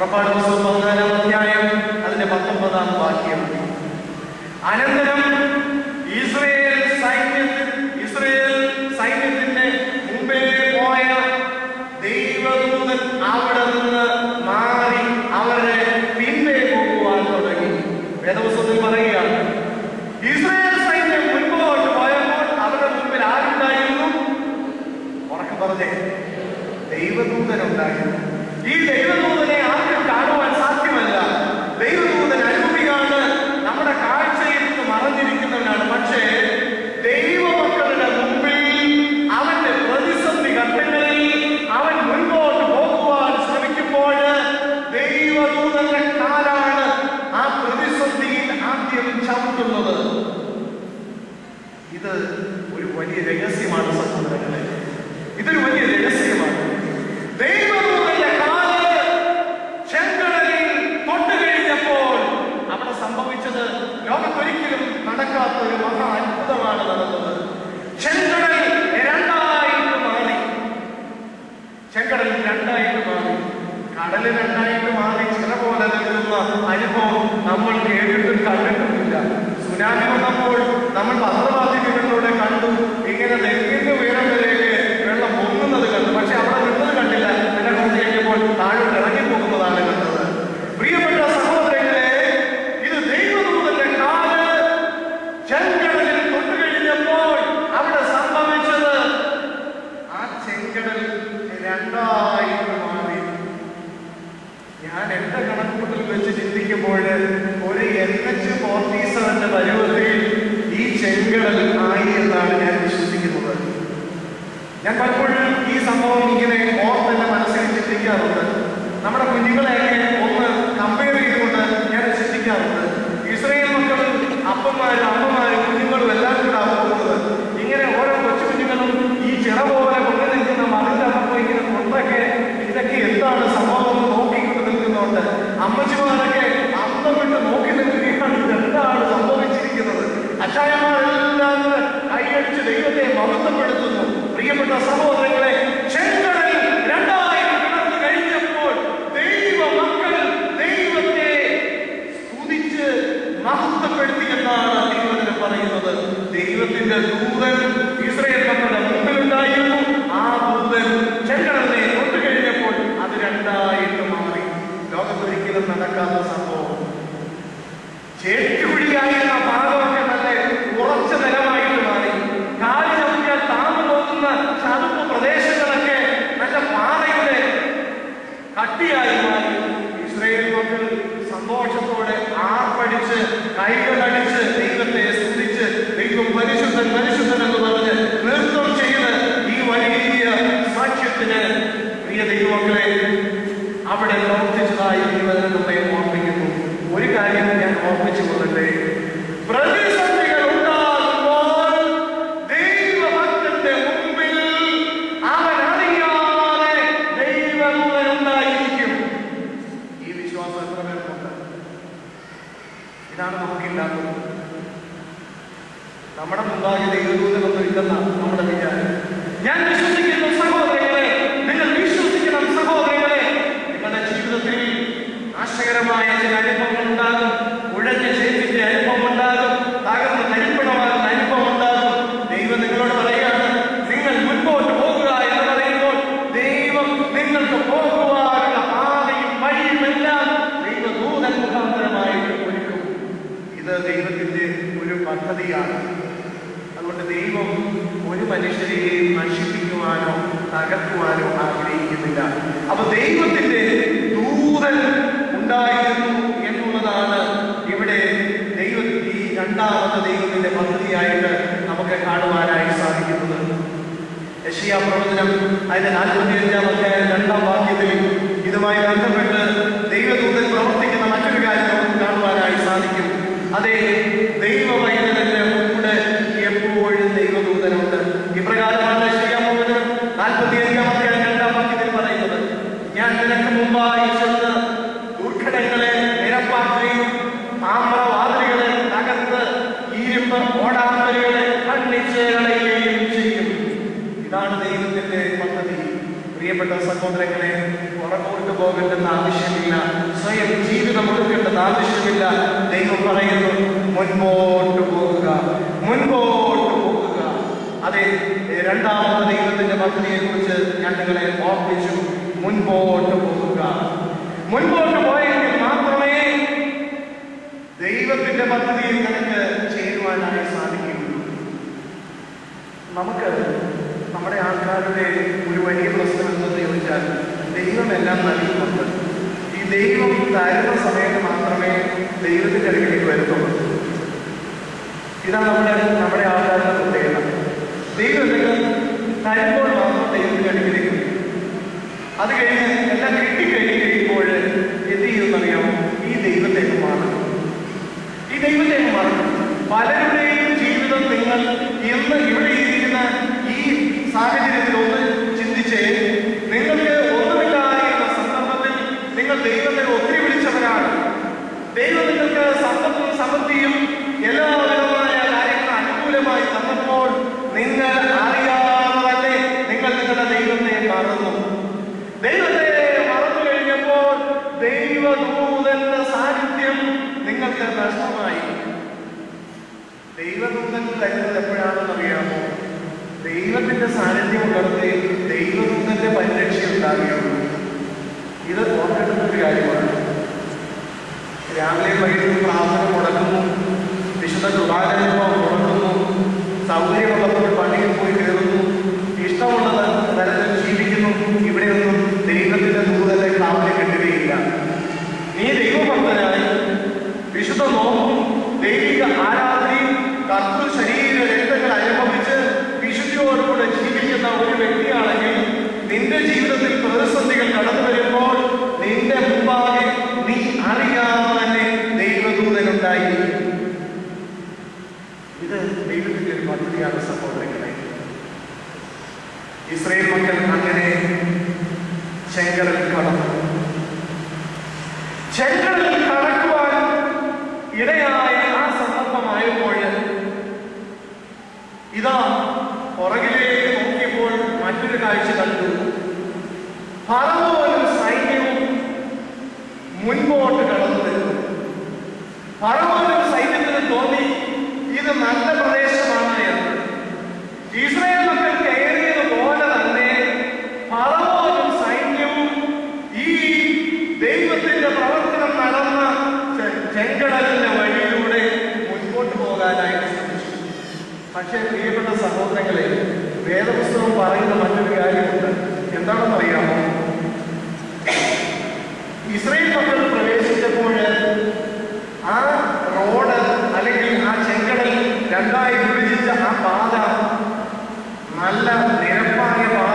പുറപ്പാട് പുസ്തകം പതിനാലാം അധ്യായം അതിന്റെ പത്തൊമ്പതാം വാക്യം അനന്തരം ഇസ്രയേൽ സൈന്യത്തിൽ ഇസ്രയേൽ സൈന്യത്തിന്റെ മുമ്പേ പോയ ദൈവദൂതൻ അവിടെ നിന്ന് മാറി അവരെ പിന്നേ പോകുവാൻ തുടങ്ങി വേദപുസ്തകത്തിൽ പറയുകയാണ് ഇസ്രയേൽ സൈന്യം മുൻപോട്ട് പോയപ്പോൾ അവരുടെ മുമ്പിൽ ആരുണ്ടായിരുന്നു ഉറക്കം പറഞ്ഞേ ദൈവദൂതൻ ഉണ്ടായിരുന്നു ഈ ദൈവദൂതനെ ആർക്കും കാണുവാൻ സാധ്യമല്ല ദൈവദൂതൻ അനുഭവിയാണ് നമ്മുടെ കാഴ്ചയിൽ നിന്ന് മറഞ്ഞിരിക്കുന്നവനാണ് പക്ഷേ ദൈവമക്കളുടെ മുമ്പിൽ അവന്റെ പ്രതിസന്ധി ഘട്ടങ്ങളിൽ അവൻ മുൻപോട്ട് പോകുവാൻ ശ്രമിക്കുമ്പോൾ ദൈവദൂതന്റെ കാലാണ് ആ പ്രതിസന്ധിയിൽ ആദ്യം ചവിട്ടുന്നത് ഇത് ഒരു വലിയ രഹസ്യമാണ് സഹോദരങ്ങളെ ഇതൊരു വലിയ രഹസ്യമാണ് ദൈവദൂതന്റെ കാല് ചെങ്കടലിൽ തൊട്ട് കഴിഞ്ഞപ്പോൾ അവിടെ സംഭവിച്ചത് ലോകത്തൊരിക്കലും നടക്കാത്ത ഒരു മഹാ അത്ഭുതമാണ് നടന്നത് ചെങ്കടൽ രണ്ടായിട്ട് മാറി ചെങ്കടൽ രണ്ടായിട്ട് മാറി കടല് രണ്ടായിട്ട് മാറി ചില പോലെ നിൽക്കുന്ന അനുഭവം നമ്മൾ കേട്ടിട്ടും കണ്ടിട്ടുമില്ല സുനാമി വന്നപ്പോൾ നമ്മൾ പത്രമാധ്യമങ്ങളിലൂടെ കണ്ടു ഇങ്ങനെ നെല്ലിന്റെ ഉയരത്തിലേക്ക് വെള്ളം പൊങ്ങുന്നത് കണ്ടു പക്ഷെ അവിടെ നിന്നത് കണ്ടില്ല പിന്നെ കുറച്ച് കഴിഞ്ഞപ്പോൾ താഴോട്ട് ഇറങ്ങി പോകുന്നതാണ് കണ്ടത് പ്രിയപ്പെട്ട സഹോദരങ്ങളെ ഇത് ദൈവദൂതന്റെ കാല് ചെങ്കടലിൽ തൊട്ടു കഴിഞ്ഞപ്പോൾ അവിടെ സംഭവിച്ചത് ആ ചെങ്കടൽ രണ്ടായിട്ട് മാറി ഞാൻ എന്റെ കണക്കൂട്ടിൽ വെച്ച് ചിന്തിക്കുമ്പോൾ ഒരു എൻ എച്ച് ഫോർട്ടി സെവന്റെ പരുവത്തിൽ ഈ ചെങ്കടൽ ആയി എന്നാണ് ഞാൻ വിശ്വസിക്കുന്നത് ഞാൻ പലപ്പോഴും ഈ സംഭവം ഇങ്ങനെ ഓർത്തെന്നെ മനസ്സിൽ ചിന്തിക്കാറുണ്ട് നമ്മുടെ കുഞ്ഞുങ്ങളെയൊക്കെ ഒന്ന് കമ്പയർ ചെയ്തുകൊണ്ട് ഞാൻ ചിന്തിക്കാറുണ്ട് ഇസ്രയേൽ മക്കൾ അപ്പന്മാരും അമ്മമാരും കുഞ്ഞുങ്ങളും എല്ലാം കൂടെ പോകുന്നത് ഇങ്ങനെ ഓരോ കൊച്ചു കുഞ്ഞുങ്ങളും ഈ ചിറ പോലെ കൊണ്ടു നിൽക്കുന്ന മതിലിന്റെ അപ്പോ ഇങ്ങനെ പുറത്തൊക്കെ ഇതൊക്കെ എന്താണ് സംഭവം എന്ന് നോക്കിക്കൊണ്ട് നിൽക്കുന്നുണ്ട് അമ്മച്ചിമാരൊക്കെ അന്തം വിട്ട് നോക്കി നിൽക്കുകയാണ് ഇതെന്താണ് സംഭവിച്ചിരിക്കുന്നത് അച്ചായന്മാരെല്ലാം കൂടെ കൈയടിച്ച് ദൈവത്തെ മഹത്വപ്പെടുത്തുന്നു പ്രിയപ്പെട്ട സഹോദരങ്ങളെ ചെങ്കടൽ രണ്ടായി കിടന്നു കഴിഞ്ഞപ്പോൾ ദൈവ മക്കൾ ദൈവത്തെ സ്തുതിച്ച് മഹത്വപ്പെടുത്തി എന്നാണ് ദൈവത്തിന് പറയുന്നത് ദൈവത്തിന്റെ ദൂതൻ ഇസ്രയേൽ മക്കളുടെ മുമ്പിലുണ്ടായിരുന്നു ആ ദൂതൻ ചെങ്കടലിനെ തൊട്ടു കഴിഞ്ഞപ്പോൾ അത് രണ്ടായിട്ട് മാറി ലോകത്തൊരിക്കലും നടക്കാത്ത സംഭവം ചേറ്റുകുഴിയായിരുന്ന ഭാഗമൊക്കെ നല്ല ഉറച്ച നിലമായിട്ട് മാറി കാലിനൊക്കെ താന്നു പോകുന്ന ചതുപ്പ് പ്രദേശങ്ങളൊക്കെ നല്ല പാറയുടെ കട്ടിയായി മാറി ഇസ്രയേൽ മക്കൾ സന്തോഷത്തോടെ ആർപ്പടിച്ച് കൈകളടിച്ച് ദൈവത്തെ സ്തുതിച്ച് ദൈവം പരിശുദ്ധൻ പരിശുദ്ധൻ എന്ന് പറഞ്ഞ് നൃത്തം ചെയ്ത് ഈ വലിയ സാക്ഷ്യത്തിന് പ്രിയ ദൈവമക്കളെ അവിടെ പ്രവർത്തിച്ചതായി ദൈവത്തിന് നമ്മെ ഓർമ്മിക്കുന്നു ഒരു കാര്യം ഞാൻ ഓർമ്മിച്ചു കൊള്ളട്ടെ പ്രതിസന്ധികൾ ഉണ്ടാകുമ്പോൾ ദൈവഭക്തന്റെ മുമ്പിൽ അവൻ അറിയാതെ ദൈവദൂതൻ ഉണ്ടായിരിക്കും ഈ വിശ്വാസം എത്ര പേർക്കുണ്ട് ഇതാണ് നമുക്കില്ലാത്തത് നമ്മുടെ മുമ്പാകെ ദൈവദൂതനൊന്നും ഇല്ലെന്നാണ് നമ്മുടെ വിചാരം ഞാൻ വിശ്വസിക്കുന്നു സഹോദരങ്ങളെ നിങ്ങൾ വിശ്വസിക്കണം സഹോദരങ്ങളെ നിങ്ങളുടെ ജീവിതത്തിൽ നാശകരമായ ചില അനുഭവങ്ങൾ ഉണ്ടാകും ഉഴഞ്ഞ ചേച്ചിന്റെ അനുഭവം ഉണ്ടാകും തകർന്ന് കരിപ്പണമാകുന്ന അനുഭവം ഉണ്ടാകും ദൈവം നിങ്ങളോട് പറയാണ് നിങ്ങൾ മുൻപോട്ട് പോകുക എന്ന് പറയുമ്പോൾ ദൈവം നിങ്ങൾക്ക് പോകുവാനുള്ള പാതയും വഴിയും എല്ലാം ദൈവദൂതൻ മുഖാന്തരമായിട്ട് ഒരുക്കും ഇത് ദൈവത്തിന്റെ ഒരു പദ്ധതിയാണ് അതുകൊണ്ട് ദൈവം ഒരു മനുഷ്യരെയും നശിപ്പിക്കുവാനോ തകർക്കുവാനോ ആഗ്രഹിക്കുന്നില്ല അപ്പൊ ദൈവത്തിന്റെ ദൂതൻ ഉണ്ടായിരുന്നു എന്നുള്ളതാണ് ഇവിടെ ദൈവ ഈ രണ്ടാമത്തെ ദൈവത്തിന്റെ പദ്ധതിയായിട്ട് നമുക്ക് കാണുവാനായി സാധിക്കുന്നത് യശിയ പ്രവചനം അതിന്റെ നാൽപ്പത്തി അഞ്ചാം അധ്യായം രണ്ടാം വാക്യത്തിൽ ഇതുമായി ബന്ധപ്പെട്ട് ദൈവദൂതൻ പ്രവർത്തിക്കുന്ന മറ്റൊരു കാര്യം നമുക്ക് കാണുവാനായി സാധിക്കും അതെ ദൈവവൈദ്യന്റെ കൂടെ എപ്പോഴും ദൈവദൂതനുണ്ട് ഇപ്രകാരമാണ് യശിയ പ്രവചനം നാൽപ്പത്തി അഞ്ചാം അധ്യായം രണ്ടാം വാക്യത്തിൽ പറയുന്നത് ഞാൻ നിനക്ക് മുമ്പായി ചെന്ന് ദുർഘടങ്ങളെ നിരപ്പാക്കുകയും ആമ്രവാതിലുകളെ തകർത്ത് ഇരുമ്പ് ഓടാമ്പലുകളെ കണ്ണിച്ച് കളയുകയും ചെയ്യും ഇതാണ് ദൈവത്തിന്റെ പദ്ധതി പ്രിയപ്പെട്ട സഹോദരങ്ങളെ പുറകോട്ട് പുറകോട്ട് പോകേണ്ടെന്ന് ആവശ്യമില്ല സ്വയം ജീവിതം ഒതുക്കേണ്ടെന്ന് ആവശ്യമില്ല ദൈവം പറയുന്നു മുൻപോട്ട് പോകുക മുൻപോട്ട് പോകുക അതെ രണ്ടാമത് ദൈവത്തിന്റെ പദ്ധതിയെ കുറിച്ച് ഞാൻ നിങ്ങളെ ഓർപ്പിച്ചു മുൻപോട്ട് പോകുക മുൻപോട്ട് പോയെങ്കിൽ മാത്രമേ ദൈവത്തിന്റെ പദ്ധതിയിൽ നിനക്ക് ചേരുവാനായി സാധിക്കുകയുള്ളൂ നമുക്ക് നമ്മുടെ ആൾക്കാരുടെ ഒരു വലിയ പ്രശ്നം എന്തെന്ന് ചോദിച്ചാൽ ദൈവം എല്ലാം നൽകുന്നുണ്ട് ഈ ദൈവം തരുന്ന സമയത്ത് മാത്രമേ ദൈവത്തിന്റെ അടുക്കിലേക്ക് വരുന്നുള്ളൂ ഇതാണ് നമ്മുടെ നമ്മുടെ ആൾക്കാരുടെ പ്രത്യേകത ദൈവം എന്തെങ്കിലും തരുമ്പോൾ മാത്രം ദൈവത്തിന്റെ അടുക്കിലേക്ക് വരും അത് കഴിഞ്ഞ് എല്ലാം കിട്ടിക്കഴിഞ്ഞ് കഴിയുമ്പോൾ എന്ത് ചെയ്യുമെന്നറിയാമോ ഈ ദൈവത്തേക്ക് മാറും ഈ ദൈവത്തേക്ക് മാറും പലരുടെയും ജീവിതം നിങ്ങൾ ഇന്ന് ഇവിടെ ഇരിക്കുന്ന ഈ സാഹചര്യത്തിൽ ഒന്ന് ചിന്തിച്ച് നിങ്ങൾക്ക് ഒന്നുമില്ലായിരുന്ന സന്ദർഭത്തിൽ നിങ്ങൾ ദൈവത്തെ ഒത്തിരി വിളിച്ചവരാണ് ദൈവം നിങ്ങൾക്ക് സമ്പത്തും സമൃദ്ധിയും എല്ലാവിധമായ കാര്യങ്ങൾ അനുകൂലമായി തന്നപ്പോൾ നിങ്ങൾ അറിയാതെ തന്നെ നിങ്ങൾ നിങ്ങളുടെ ദൈവത്തെ മറന്നു ദൈവത്തെ മറന്നു കഴിഞ്ഞപ്പോൾ ദൈവദൂതന്റെ സാന്നിധ്യം നിങ്ങൾക്ക് നഷ്ടമായി ദൈവദൂതൻ തരുന്നത് എപ്പോഴാണെന്ന് അറിയാമോ ദൈവത്തിന്റെ സാന്നിധ്യം ഉള്ളിടത്ത് ദൈവദൂതന്റെ പരിരക്ഷ ഉണ്ടാകുകയുള്ളൂ ഇത് ഓർക്കേണ്ടുന്ന ഒരു കാര്യമാണ് രാവിലെ വൈകിട്ട് പ്രാർത്ഥന മുടക്കുന്നു വിശുദ്ധ കൃപാചരണം മുടക്കുന്നു സൗകര്യമുള്ളപ്പോൾ പള്ളിയിൽ പോയി കയറുന്നു ഇഷ്ടമുള്ള ത- തരത്തിൽ ജീവിക്കുന്നു ഇവിടെയൊന്നും ദൈവത്തിന്റെ ദൂതന്റെ കാവലെ കിട്ടുകയില്ല നീ ദൈവഭക്തനായി വിശുദ്ധ നോക്കും ദൈവിക ആരാധനയും കർത്തൃ ശരീര രക്തങ്ങൾ അനുഭവിച്ച് വിശുദ്ധിയോടുകൂടെ ജീവിക്കുന്ന ഒരു വ്യക്തിയാണെങ്കിൽ നിന്റെ ജീവിതത്തിൽ പ്രതിസന്ധികൾ കടന്നു വരുമ്പോൾ നിന്റെ മുമ്പാകെ നീ അറിയാതെ തന്നെ ദൈവദൂതനുണ്ടായിരിക്കും ഇത് ദൈവത്തിന്റെ ഒരു പദ്ധതിയാണ് സഹോദരങ്ങളെ ഇസ്രയേൽ മക്കൾ അങ്ങനെ ചെങ്കടൽ കടന്നു ചെങ്കടലിൽ കടക്കുവാൻ ഇടയായ ആ സന്ദർഭമായപ്പോൾ ഇതാ പുറകിലേക്ക് നോക്കിയപ്പോൾ മറ്റൊരു കാഴ്ച കണ്ടു ഫറവോനും സൈന്യവും മുൻപോട്ട് കടന്നു വരുന്നു ഫറവോനും സൈന്യത്തിന് തോന്നി ഇത് നല്ല പ്രദേശമാണ് എന്ന് ഇസ്രായേൽ മക്കൾ കയറിയത് പോലെ തന്നെ ഫറവോനും സൈന്യവും ഈ ദൈവത്തിന്റെ പ്രവർത്തനം നടന്ന ചെ- ചെങ്കടലിന്റെ വഴിയിലൂടെ മുൻപോട്ട് പോകാനായിട്ട് ശ്രമിച്ചു പക്ഷേ പ്രിയപ്പെട്ട സഹോദരങ്ങളെ വേദപുസ്തകം പറയുന്ന മറ്റൊരു കാര്യമുണ്ട് എന്താണെന്നറിയാമോ ഇസ്രയേൽ മക്കൾ പ്രവേശിച്ചപ്പോൾ ആ റോഡ് അല്ലെങ്കിൽ ആ ചെങ്കടൽ രണ്ടായി വിഭജിച്ച ആ പാത നല്ല നിരപ്പായ പാത